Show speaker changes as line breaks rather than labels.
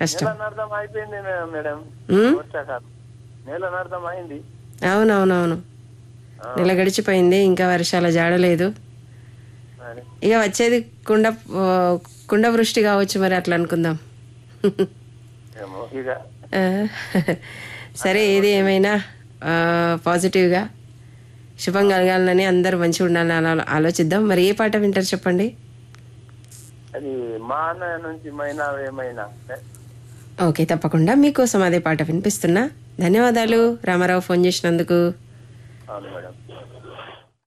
కష్టం
నెల అర్థం అయిపోయింది మే- మేడం
ఉమ్,
వర్షాకాలం నెల అర్థం అయింది
అవునవునవును
ఆ,
నెల గడిచిపోయింది ఇంకా వర్షాల జాడలేదు
మరి
ఇక వచ్చేది కుండ ఆ, కుండ వృష్టి కావచ్చు మరి అట్లా అనుకుందాం
ఏమో ఇక
ఆ, సరే ఏది ఏమైనా ఆ, పాజిటివ్గా శుభం కలగాలని అందరూ మంచిగా ఉండాలని అలా ఆలోచిద్దాం మరి ఏ పాట వింటారు చెప్పండి
అది మా అన్న నుంచి మైనా ఏమైనా
ఓకే తప్పకుండా మీకోసం అదే పాట వినిపిస్తున్నా ధన్యవాదాలు రామారావు ఫోన్ చేసినందుకు
అవును మేడం